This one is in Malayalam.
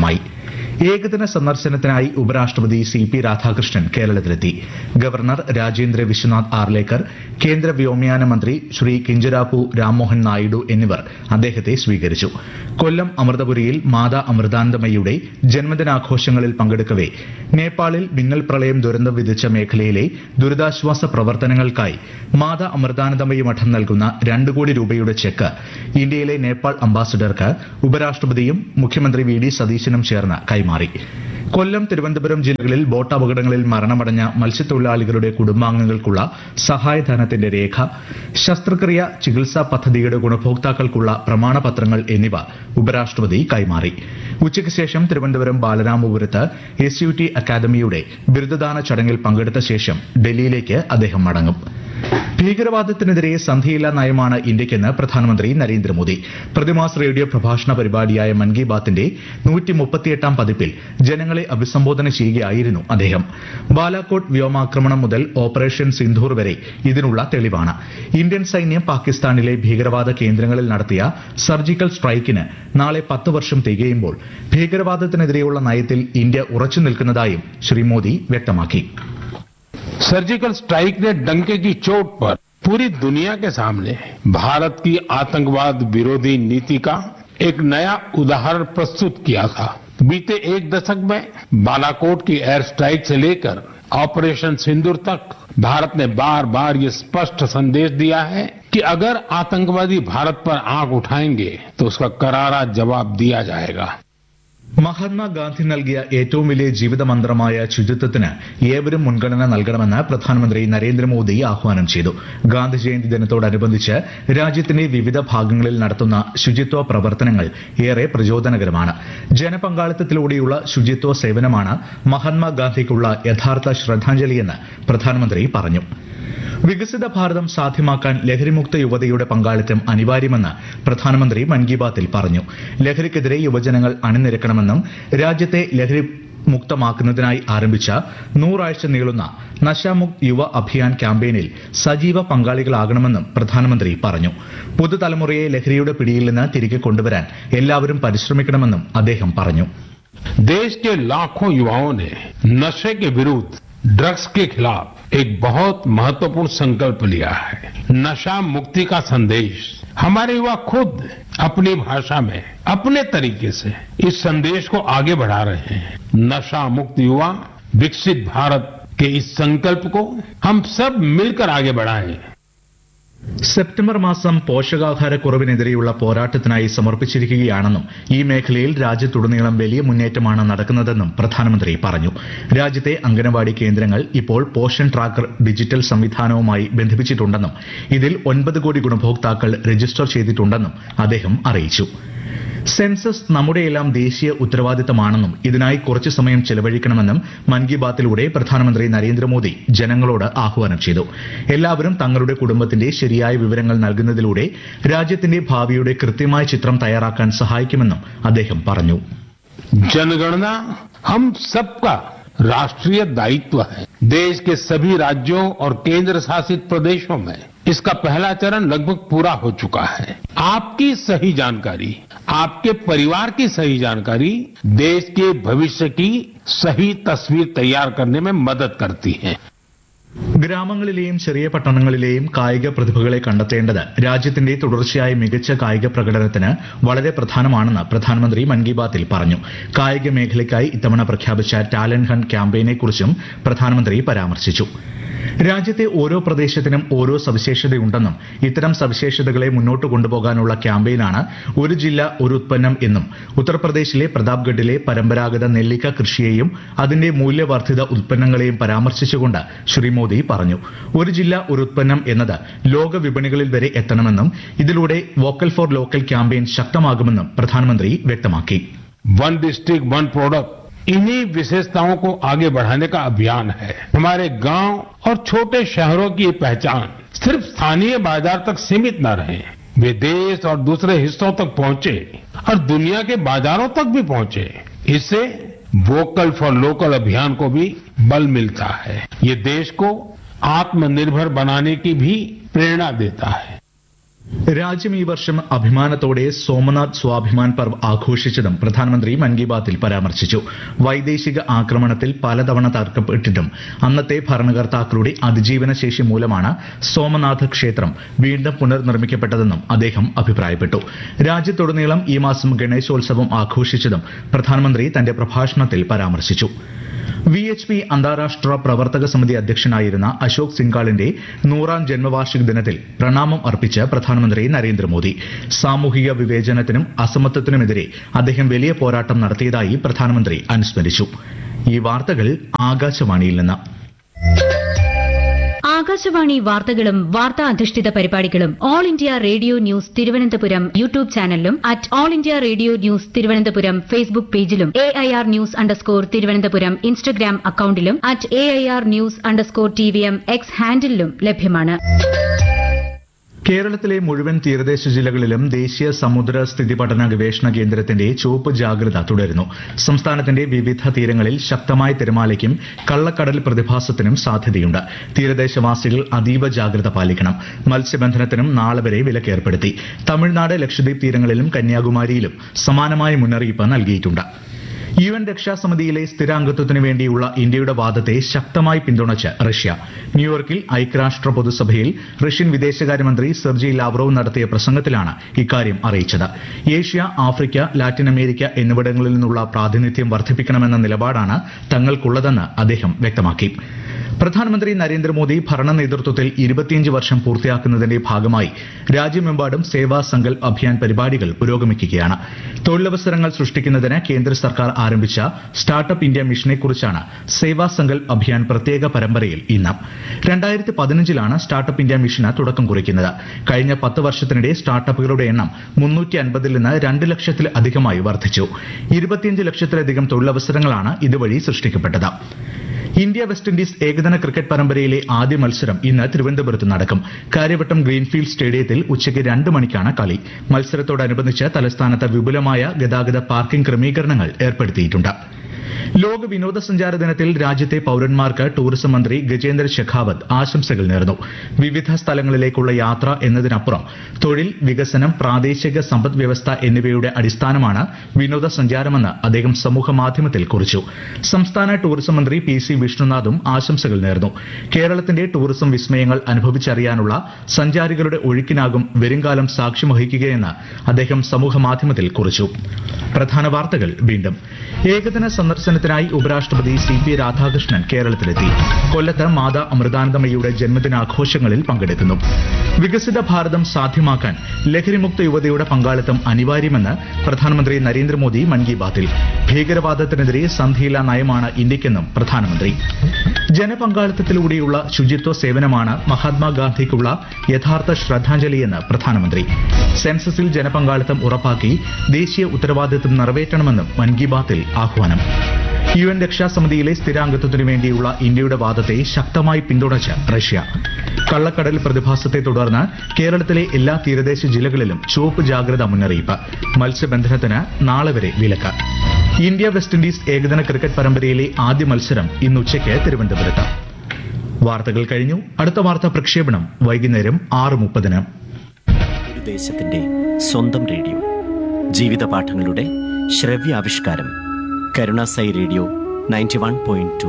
തുടക്കമായി ഏകദിന സന്ദർശനത്തിനായി ഉപരാഷ്ട്രപതി സി പി രാധാകൃഷ്ണൻ കേരളത്തിലെത്തി ഗവർണർ രാജേന്ദ്ര വിശ്വനാഥ് ആർലേക്കർ കേന്ദ്ര വ്യോമയാന മന്ത്രി ശ്രീ കിഞ്ചരാപ്പു രാംമോഹൻ നായിഡു എന്നിവർ അദ്ദേഹത്തെ സ്വീകരിച്ചു കൊല്ലം അമൃതപുരിയിൽ മാതാ അമൃതാനന്ദമയിയുടെ ജന്മദിനാഘോഷങ്ങളിൽ പങ്കെടുക്കവെ നേപ്പാളിൽ മിന്നൽ പ്രളയം ദുരന്തം വിധിച്ച മേഖലയിലെ ദുരിതാശ്വാസ പ്രവർത്തനങ്ങൾക്കായി മാതാ അമൃതാനന്ദമയി മഠം നൽകുന്ന രണ്ട് കോടി രൂപയുടെ ചെക്ക് ഇന്ത്യയിലെ നേപ്പാൾ അംബാസിഡർക്ക് ഉപരാഷ്ട്രപതിയും മുഖ്യമന്ത്രി വി ഡി സതീശനും ചേർന്ന് കൈമാറി കൊല്ലം തിരുവനന്തപുരം ജില്ലകളിൽ ബോട്ട് അപകടങ്ങളിൽ മരണമടഞ്ഞ മത്സ്യത്തൊഴിലാളികളുടെ കുടുംബാംഗങ്ങൾക്കുള്ള സഹായധനത്തിന്റെ രേഖ ശസ്ത്രക്രിയ ചികിത്സാ പദ്ധതിയുടെ ഗുണഭോക്താക്കൾക്കുള്ള പ്രമാണപത്രങ്ങൾ എന്നിവ ഉപരാഷ്ട്രപതി കൈമാറി ഉച്ചയ്ക്ക് ശേഷം തിരുവനന്തപുരം ബാലരാമപുരത്ത് എസ് യു ടി അക്കാദമിയുടെ ബിരുദദാന ചടങ്ങിൽ പങ്കെടുത്ത ശേഷം ഡൽഹിയിലേക്ക് അദ്ദേഹം മടങ്ങും ഭീകരവാദത്തിനെതിരെ സന്ധിയില്ലാ നയമാണ് ഇന്ത്യക്കെന്ന് പ്രധാനമന്ത്രി നരേന്ദ്രമോദി പ്രതിമാസ റേഡിയോ പ്രഭാഷണ പരിപാടിയായ മൻ കി ബാത്തിന്റെ നൂറ്റി മുപ്പത്തിയെട്ടാം പതിപ്പിൽ ജനങ്ങളെ അഭിസംബോധന ചെയ്യുകയായിരുന്നു അദ്ദേഹം ബാലാക്കോട്ട് വ്യോമാക്രമണം മുതൽ ഓപ്പറേഷൻ സിന്ധൂർ വരെ ഇതിനുള്ള തെളിവാണ് ഇന്ത്യൻ സൈന്യം പാകിസ്ഥാനിലെ ഭീകരവാദ കേന്ദ്രങ്ങളിൽ നടത്തിയ സർജിക്കൽ സ്ട്രൈക്കിന് നാളെ പത്ത് വർഷം തികയുമ്പോൾ ഭീകരവാദത്തിനെതിരെയുള്ള നയത്തിൽ ഇന്ത്യ ഉറച്ചു നിൽക്കുന്നതായും ശ്രീ മോദി വ്യക്തമാക്കി सर्जिकल स्ट्राइक ने डंके की चोट पर पूरी दुनिया के सामने भारत की आतंकवाद विरोधी नीति का एक नया उदाहरण प्रस्तुत किया था बीते एक दशक में बालाकोट की एयर स्ट्राइक से लेकर ऑपरेशन सिंदूर तक भारत ने बार बार ये स्पष्ट संदेश दिया है कि अगर आतंकवादी भारत पर आंख उठाएंगे तो उसका करारा जवाब दिया जाएगा മഹാത്മാഗാന്ധി നൽകിയ ഏറ്റവും വലിയ ജീവിതമന്ത്രമായ ശുചിത്വത്തിന് ഏവരും മുൻഗണന നൽകണമെന്ന് പ്രധാനമന്ത്രി നരേന്ദ്രമോദി ആഹ്വാനം ചെയ്തു ഗാന്ധി ജയന്തി ദിനത്തോടനുബന്ധിച്ച് രാജ്യത്തിന്റെ വിവിധ ഭാഗങ്ങളിൽ നടത്തുന്ന ശുചിത്വ പ്രവർത്തനങ്ങൾ ഏറെ പ്രചോദനകരമാണ് ജനപങ്കാളിത്തത്തിലൂടെയുള്ള ശുചിത്വ സേവനമാണ് മഹാത്മാഗാന്ധിക്കുള്ള യഥാർത്ഥ ശ്രദ്ധാഞ്ജലിയെന്ന് പ്രധാനമന്ത്രി പറഞ്ഞു വികസിത ഭാരതം സാധ്യമാക്കാൻ ലഹരിമുക്ത യുവതയുടെ പങ്കാളിത്തം അനിവാര്യമെന്ന് പ്രധാനമന്ത്രി മൻ കി ബാത്തിൽ പറഞ്ഞു ലഹരിക്കെതിരെ യുവജനങ്ങൾ അണിനിരക്കണമെന്നും രാജ്യത്തെ ലഹരി മുക്തമാക്കുന്നതിനായി ആരംഭിച്ച നൂറാഴ്ച നീളുന്ന നശാമുക്ത് യുവ അഭിയാൻ ക്യാമ്പയിനിൽ സജീവ പങ്കാളികളാകണമെന്നും പ്രധാനമന്ത്രി പറഞ്ഞു പുതുതലമുറയെ ലഹരിയുടെ പിടിയിൽ നിന്ന് തിരികെ കൊണ്ടുവരാൻ എല്ലാവരും പരിശ്രമിക്കണമെന്നും അദ്ദേഹം പറഞ്ഞു देश के लाखों युवाओं ने नशे के विरुद्ध ड्रग्स के खिलाफ एक बहुत महत्वपूर्ण संकल्प लिया है नशा मुक्ति का संदेश हमारे युवा खुद अपनी भाषा में अपने तरीके से इस संदेश को आगे बढ़ा रहे हैं नशा मुक्त युवा विकसित भारत के इस संकल्प को हम सब मिलकर आगे बढ़ाएं സെപ്റ്റംബർ മാസം പോഷകാഹാരക്കുറവിനെതിരെയുള്ള പോരാട്ടത്തിനായി സമർപ്പിച്ചിരിക്കുകയാണെന്നും ഈ മേഖലയിൽ രാജ്യത്തുടനീളം വലിയ മുന്നേറ്റമാണ് നടക്കുന്നതെന്നും പ്രധാനമന്ത്രി പറഞ്ഞു രാജ്യത്തെ അംഗനവാടി കേന്ദ്രങ്ങൾ ഇപ്പോൾ പോഷൻ ട്രാക്കർ ഡിജിറ്റൽ സംവിധാനവുമായി ബന്ധിപ്പിച്ചിട്ടുണ്ടെന്നും ഇതിൽ ഒൻപത് കോടി ഗുണഭോക്താക്കൾ രജിസ്റ്റർ ചെയ്തിട്ടുണ്ടെന്നും അദ്ദേഹം അറിയിച്ചു സെൻസസ് നമ്മുടെയെല്ലാം ദേശീയ ഉത്തരവാദിത്തമാണെന്നും ഇതിനായി കുറച്ചു സമയം ചെലവഴിക്കണമെന്നും മൻ കി ബാത്തിലൂടെ പ്രധാനമന്ത്രി നരേന്ദ്രമോദി ജനങ്ങളോട് ആഹ്വാനം ചെയ്തു എല്ലാവരും തങ്ങളുടെ കുടുംബത്തിന്റെ ശരിയായ വിവരങ്ങൾ നൽകുന്നതിലൂടെ രാജ്യത്തിന്റെ ഭാവിയുടെ കൃത്യമായ ചിത്രം തയ്യാറാക്കാൻ സഹായിക്കുമെന്നും അദ്ദേഹം പറഞ്ഞു जनगणना हम सबका राष्ट्रीय दायित्व है देश के सभी राज्यों और केंद्र शासित प्रदेशों में इसका पहला चरण लगभग पूरा हो चुका है आपकी सही जानकारी आपके परिवार की सही जानकारी देश के भविष्य की सही तस्वीर तैयार करने में मदद करती है ഗ്രാമങ്ങളിലെയും ചെറിയ പട്ടണങ്ങളിലെയും കായിക പ്രതിഭകളെ കണ്ടെത്തേണ്ടത് രാജ്യത്തിന്റെ തുടർച്ചയായ മികച്ച കായിക പ്രകടനത്തിന് വളരെ പ്രധാനമാണെന്ന് പ്രധാനമന്ത്രി മൻ കി ബാത്തിൽ പറഞ്ഞു കായിക മേഖലയ്ക്കായി ഇത്തവണ പ്രഖ്യാപിച്ച ടാലന്റ് ഹണ്ട് ക്യാമ്പയിനെക്കുറിച്ചും പ്രധാനമന്ത്രി പരാമർശിച്ചു രാജ്യത്തെ ഓരോ പ്രദേശത്തിനും ഓരോ സവിശേഷതയുണ്ടെന്നും ഇത്തരം സവിശേഷതകളെ മുന്നോട്ട് കൊണ്ടുപോകാനുള്ള ക്യാമ്പയിനാണ് ഒരു ജില്ല ഒരു ഉത്പന്നം എന്നും ഉത്തർപ്രദേശിലെ പ്രതാപ്ഗഡിലെ പരമ്പരാഗത നെല്ലിക്ക കൃഷിയെയും അതിന്റെ മൂല്യവർദ്ധിത ഉത്പന്നങ്ങളെയും പരാമർശിച്ചുകൊണ്ട് ശ്രീ മോദി പറഞ്ഞു ഒരു ജില്ല ഒരു ഉത്പന്നം എന്നത് ലോക വിപണികളിൽ വരെ എത്തണമെന്നും ഇതിലൂടെ വോക്കൽ ഫോർ ലോക്കൽ ക്യാമ്പയിൻ ശക്തമാകുമെന്നും പ്രധാനമന്ത്രി വ്യക്തമാക്കി वन डिस्ट्रिक्ट वन प्रोडक्ट इन्हीं विशेषताओं को आगे बढ़ाने का अभियान है हमारे गांव और छोटे शहरों की ये पहचान सिर्फ स्थानीय बाजार तक सीमित न रहे वे देश और दूसरे हिस्सों तक पहुंचे और दुनिया के बाजारों तक भी पहुंचे इससे वोकल फॉर लोकल अभियान को भी बल मिलता है ये देश को आत्मनिर्भर बनाने की भी प्रेरणा देता है രാജ്യം ഈ വർഷം അഭിമാനത്തോടെ സോമനാഥ് സ്വാഭിമാൻ പർവ് ആഘോഷിച്ചതും പ്രധാനമന്ത്രി മൻ കി ബാത്തിൽ പരാമർശിച്ചു വൈദേശിക ആക്രമണത്തിൽ പലതവണ തകർക്കപ്പെട്ടിട്ടും അന്നത്തെ ഭരണകർത്താക്കളുടെ അതിജീവന ശേഷി മൂലമാണ് സോമനാഥ് ക്ഷേത്രം വീണ്ടും പുനർനിർമ്മിക്കപ്പെട്ടതെന്നും അദ്ദേഹം അഭിപ്രായപ്പെട്ടു രാജ്യത്തുടനീളം ഈ മാസം ഗണേശോത്സവം ആഘോഷിച്ചതും പ്രധാനമന്ത്രി തന്റെ പ്രഭാഷണത്തിൽ പരാമർശിച്ചു വി എച്ച് പി അന്താരാഷ്ട്ര പ്രവർത്തക സമിതി അധ്യക്ഷനായിരുന്ന അശോക് സിംഗാളിന്റെ നൂറാം ജന്മവാർഷിക ദിനത്തിൽ പ്രണാമം അർപ്പിച്ച് പ്രധാനമന്ത്രി നരേന്ദ്രമോദി സാമൂഹിക വിവേചനത്തിനും അസമത്വത്തിനുമെതിരെ അദ്ദേഹം വലിയ പോരാട്ടം നടത്തിയതായി പ്രധാനമന്ത്രി അനുസ്മരിച്ചു ഈ വാർത്തകൾ ആകാശവാണിയിൽ നിന്ന് ആകാശവാണി വാർത്തകളും വാർത്താ അധിഷ്ഠിത പരിപാടികളും All India Radio News Thiruvananthapuram YouTube ചാനലിലും at All India Radio News Thiruvananthapuram Facebook പേജിലും A I R news underscore Thiruvananthapuram Instagram അക്കൌണ്ടിലും at A I R news underscore T V M X ഹാൻഡിലും ലഭ്യമാണ് കേരളത്തിലെ മുഴുവൻ തീരദേശ ജില്ലകളിലും ദേശീയ സമുദ്ര സ്ഥിതി പഠന ഗവേഷണ കേന്ദ്രത്തിന്റെ ചുവപ്പ് ജാഗ്രത തുടരുന്നു സംസ്ഥാനത്തിന്റെ വിവിധ തീരങ്ങളിൽ ശക്തമായ തിരമാലയ്ക്കും കള്ളക്കടൽ പ്രതിഭാസത്തിനും സാധ്യതയുണ്ട് തീരദേശവാസികൾ അതീവ ജാഗ്രത പാലിക്കണം മത്സ്യബന്ധനത്തിനും നാളെ വരെ വിലക്കേർപ്പെടുത്തി തമിഴ്നാട് ലക്ഷദ്വീപ് തീരങ്ങളിലും കന്യാകുമാരിയിലും സമാനമായ മുന്നറിയിപ്പ് നൽകിയിട്ടുണ്ട് യു എൻ രക്ഷാസമിതിയിലെ സ്ഥിരാംഗത്വത്തിനു വേണ്ടിയുള്ള ഇന്ത്യയുടെ വാദത്തെ ശക്തമായി പിന്തുണച്ച് റഷ്യ ന്യൂയോർക്കിൽ ഐക്യരാഷ്ട്ര പൊതുസഭയിൽ റഷ്യൻ വിദേശകാര്യമന്ത്രി സെർജി ലാവ്റോവ് നടത്തിയ പ്രസംഗത്തിലാണ് ഇക്കാര്യം അറിയിച്ചത് ഏഷ്യ ആഫ്രിക്ക ലാറ്റിൻ അമേരിക്ക എന്നിവിടങ്ങളിൽ നിന്നുള്ള പ്രാതിനിധ്യം വർദ്ധിപ്പിക്കണമെന്ന നിലപാടാണ് തങ്ങൾക്കുള്ളതെന്ന് അദ്ദേഹം വ്യക്തമാക്കി പ്രധാനമന്ത്രി നരേന്ദ്രമോദി ഭരണ നേതൃത്വത്തിൽ ഇരുപത്തിയഞ്ച് വർഷം പൂർത്തിയാക്കുന്നതിന്റെ ഭാഗമായി രാജ്യമെമ്പാടും സേവാ സങ്കൽപ് അഭിയാൻ പരിപാടികൾ പുരോഗമിക്കുകയാണ് തൊഴിലവസരങ്ങൾ സൃഷ്ടിക്കുന്നതിന് കേന്ദ്ര സർക്കാർ ആരംഭിച്ച സ്റ്റാർട്ടപ്പ് ഇന്ത്യ മിഷനെക്കുറിച്ചാണ് സേവാ സങ്കൽപ് അഭിയാൻ പ്രത്യേക പരമ്പരയിൽ ഇന്ന് രണ്ടായിരത്തി പതിനഞ്ചിലാണ് സ്റ്റാർട്ടപ്പ് ഇന്ത്യ മിഷന് തുടക്കം കുറിക്കുന്നത് കഴിഞ്ഞ പത്ത് വർഷത്തിനിടെ സ്റ്റാർട്ടപ്പുകളുടെ എണ്ണം മുന്നൂറ്റി അൻപതിൽ നിന്ന് രണ്ട് ലക്ഷത്തിൽ അധികമായി വർദ്ധിച്ചു ഇരുപത്തിയഞ്ച് ലക്ഷത്തിലധികം തൊഴിലവസരങ്ങളാണ് ഇതുവഴി സൃഷ്ടിക്കപ്പെട്ടത് ഇന്ത്യ വെസ്റ്റ് ഇൻഡീസ് ഏകദിന ക്രിക്കറ്റ് പരമ്പരയിലെ ആദ്യ മത്സരം ഇന്ന് തിരുവനന്തപുരത്ത് നടക്കും കാര്യവട്ടം ഗ്രീൻഫീൽഡ് സ്റ്റേഡിയത്തിൽ ഉച്ചയ്ക്ക് രണ്ട് മണിക്കാണ് കളി മത്സരത്തോടനുബന്ധിച്ച് തലസ്ഥാനത്ത് വിപുലമായ ഗതാഗത പാർക്കിംഗ് ക്രമീകരണങ്ങൾ ഏർപ്പെടുത്തിയിട്ടുണ്ട് ലോക വിനോദസഞ്ചാര ദിനത്തിൽ രാജ്യത്തെ പൌരന്മാർക്ക് ടൂറിസം മന്ത്രി ഗജേന്ദ്ര ഷെഖാവത്ത് ആശംസകൾ നേർന്നു വിവിധ സ്ഥലങ്ങളിലേക്കുള്ള യാത്ര എന്നതിനപ്പുറം തൊഴിൽ വികസനം പ്രാദേശിക സമ്പദ് വ്യവസ്ഥ എന്നിവയുടെ അടിസ്ഥാനമാണ് വിനോദസഞ്ചാരമെന്ന് അദ്ദേഹം സമൂഹമാധ്യമത്തിൽ കുറിച്ചു സംസ്ഥാന ടൂറിസം മന്ത്രി പി സി വിഷ്ണുനാഥും ആശംസകൾ നേർന്നു കേരളത്തിന്റെ ടൂറിസം വിസ്മയങ്ങൾ അനുഭവിച്ചറിയാനുള്ള സഞ്ചാരികളുടെ ഒഴുക്കിനാകും വരുംകാലം സാക്ഷ്യം വഹിക്കുകയെന്ന് അദ്ദേഹം സമൂഹമാധ്യമത്തിൽ കുറിച്ചു പ്രധാന വാർത്തകൾ വീണ്ടും ഏകദിന സന്ദർശനത്തിനായി ഉപരാഷ്ട്രപതി സി പി രാധാകൃഷ്ണൻ കേരളത്തിലെത്തി കൊല്ലത്ത് മാതാ അമൃതാനന്ദമയിയുടെ ജന്മദിനാഘോഷങ്ങളിൽ പങ്കെടുക്കുന്നു വികസിത ഭാരതം സാധ്യമാക്കാൻ ലഹരിമുക്ത യുവതയുടെ പങ്കാളിത്തം അനിവാര്യമെന്ന് പ്രധാനമന്ത്രി നരേന്ദ്രമോദി മൻ കി ബാത്തിൽ ഭീകരവാദത്തിനെതിരെ സന്ധിയില്ല നയമാണ് ഇന്ത്യക്കെന്നും പ്രധാനമന്ത്രി ജനപങ്കാളിത്തത്തിലൂടെയുള്ള ശുചിത്വ സേവനമാണ് മഹാത്മാഗാന്ധിക്കുള്ള യഥാർത്ഥ ശ്രദ്ധാഞ്ജലിയെന്ന് പ്രധാനമന്ത്രി സെൻസസിൽ ജനപങ്കാളിത്തം ഉറപ്പാക്കി ദേശീയ ഉത്തരവാദിത്തം നിറവേറ്റണമെന്നും മൻ കി ബാത്തിൽ ആഹ്വാനം യു എൻ രക്ഷാസമിതിയിലെ സ്ഥിരാംഗത്വത്തിനു വേണ്ടിയുള്ള ഇന്ത്യയുടെ വാദത്തെ ശക്തമായി പിന്തുണച്ച് റഷ്യ കള്ളക്കടൽ പ്രതിഭാസത്തെ തുടർന്ന് കേരളത്തിലെ എല്ലാ തീരദേശ ജില്ലകളിലും ചുവപ്പ് ജാഗ്രത മുന്നറിയിപ്പ് മത്സ്യബന്ധനത്തിന് നാളെ വരെ വിലക്ക് ഇന്ത്യ വെസ്റ്റ് ഇൻഡീസ് ഏകദിന ക്രിക്കറ്റ് പരമ്പരയിലെ ആദ്യ മത്സരം ഇന്ന് ഉച്ചയ്ക്ക് തിരുവനന്തപുരത്ത് വാർത്തകൾ കഴിഞ്ഞു അടുത്ത വാർത്താ പ്രക്ഷേപണം വൈകുന്നേരം ആറ് മുപ്പതിന് ഒരു ദേശത്തിന്റെ സ്വന്തം റേഡിയോ ജീവിത പാഠങ്ങളുടെ ശ്രവ്യാവിഷ്കാരം Karunasai radio ninety one point to